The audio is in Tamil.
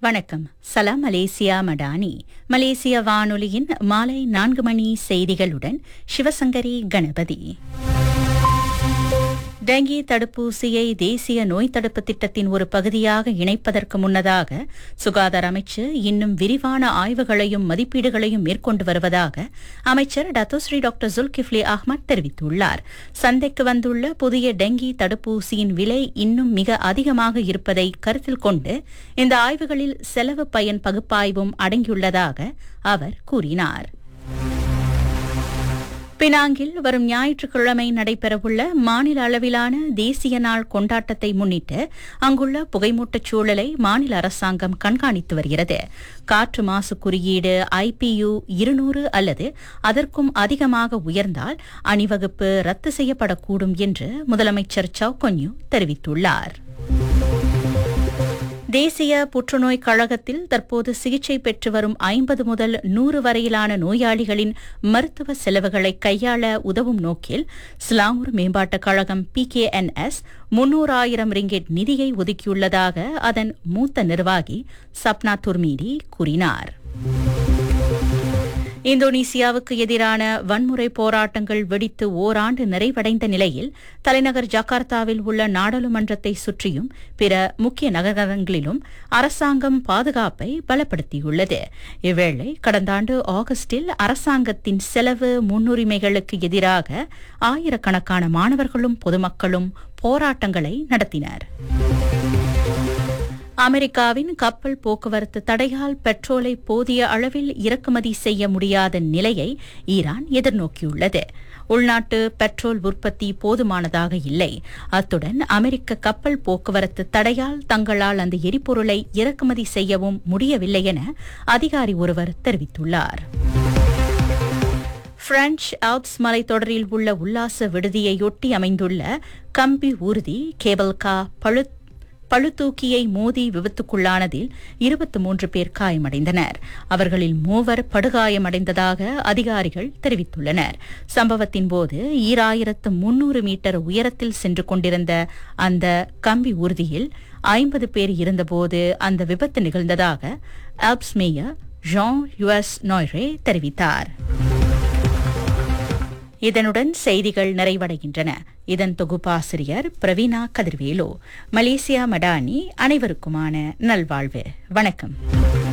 வணக்கம் சலாம் மலேசியா மடானி மலேசிய வானொலியின் மாலை நான்கு மணி செய்திகளுடன் சிவசங்கரி கணபதி டெங்கி தடுப்பூசியை தேசிய நோய் தடுப்பு திட்டத்தின் ஒரு பகுதியாக இணைப்பதற்கு முன்னதாக சுகாதார அமைச்சு இன்னும் விரிவான ஆய்வுகளையும் மதிப்பீடுகளையும் மேற்கொண்டு வருவதாக அமைச்சர் டத்தோஸ்ரீ டாக்டர் ஜுல்கிஃப்லி அஹ்மத் தெரிவித்துள்ளார் சந்தைக்கு வந்துள்ள புதிய டெங்கி தடுப்பூசியின் விலை இன்னும் மிக அதிகமாக இருப்பதை கருத்தில் கொண்டு இந்த ஆய்வுகளில் செலவு பயன் பகுப்பாய்வும் அடங்கியுள்ளதாக அவர் கூறினார் பினாங்கில் வரும் ஞாயிற்றுக்கிழமை நடைபெறவுள்ள மாநில அளவிலான தேசிய நாள் கொண்டாட்டத்தை முன்னிட்டு அங்குள்ள புகைமூட்டச் சூழலை மாநில அரசாங்கம் கண்காணித்து வருகிறது காற்று மாசு குறியீடு ஐபியு இருநூறு அல்லது அதற்கும் அதிகமாக உயர்ந்தால் அணிவகுப்பு ரத்து செய்யப்படக்கூடும் என்று முதலமைச்சர் சவுகொன்யூ தெரிவித்துள்ளார் தேசிய புற்றுநோய் கழகத்தில் தற்போது சிகிச்சை பெற்று வரும் ஐம்பது முதல் நூறு வரையிலான நோயாளிகளின் மருத்துவ செலவுகளை கையாள உதவும் நோக்கில் ஸ்லாங்கூர் மேம்பாட்டுக் கழகம் பிகேஎன்எஸ் முன்னூறாயிரம் ரிங்கெட் நிதியை ஒதுக்கியுள்ளதாக அதன் மூத்த நிர்வாகி சப்னா துர்மீடி கூறினார் இந்தோனேசியாவுக்கு எதிரான வன்முறை போராட்டங்கள் வெடித்து ஓராண்டு நிறைவடைந்த நிலையில் தலைநகர் ஜகார்த்தாவில் உள்ள நாடாளுமன்றத்தை சுற்றியும் பிற முக்கிய நகரங்களிலும் அரசாங்கம் பாதுகாப்பை பலப்படுத்தியுள்ளது இவ்வேளை கடந்த ஆண்டு ஆகஸ்டில் அரசாங்கத்தின் செலவு முன்னுரிமைகளுக்கு எதிராக ஆயிரக்கணக்கான மாணவர்களும் பொதுமக்களும் போராட்டங்களை நடத்தினர் அமெரிக்காவின் கப்பல் போக்குவரத்து தடையால் பெட்ரோலை போதிய அளவில் இறக்குமதி செய்ய முடியாத நிலையை ஈரான் எதிர்நோக்கியுள்ளது உள்நாட்டு பெட்ரோல் உற்பத்தி போதுமானதாக இல்லை அத்துடன் அமெரிக்க கப்பல் போக்குவரத்து தடையால் தங்களால் அந்த எரிபொருளை இறக்குமதி செய்யவும் முடியவில்லை என அதிகாரி ஒருவர் தெரிவித்துள்ளார் பிரெஞ்ச் ஆல்ப்ஸ் மலைத்தொடரில் உள்ள உல்லாச விடுதியையொட்டி அமைந்துள்ள கம்பி ஊர்தி கேபிள் கா பழு பழுதூக்கியை மோதி விபத்துக்குள்ளானதில் இருபத்தி மூன்று பேர் காயமடைந்தனர் அவர்களில் மூவர் படுகாயமடைந்ததாக அதிகாரிகள் தெரிவித்துள்ளனர் சம்பவத்தின் போது ஈராயிரத்து முன்னூறு மீட்டர் உயரத்தில் சென்று கொண்டிருந்த அந்த கம்பி ஊர்தியில் ஐம்பது பேர் இருந்தபோது அந்த விபத்து நிகழ்ந்ததாக ஆல்ப்ஸ் மேயர் ஜான் யுஎஸ் நோய்ரே தெரிவித்தார் இதனுடன் செய்திகள் நிறைவடைகின்றன இதன் தொகுப்பாசிரியர் பிரவீனா கதிர்வேலு மலேசியா மடானி அனைவருக்குமான நல்வாழ்வு வணக்கம்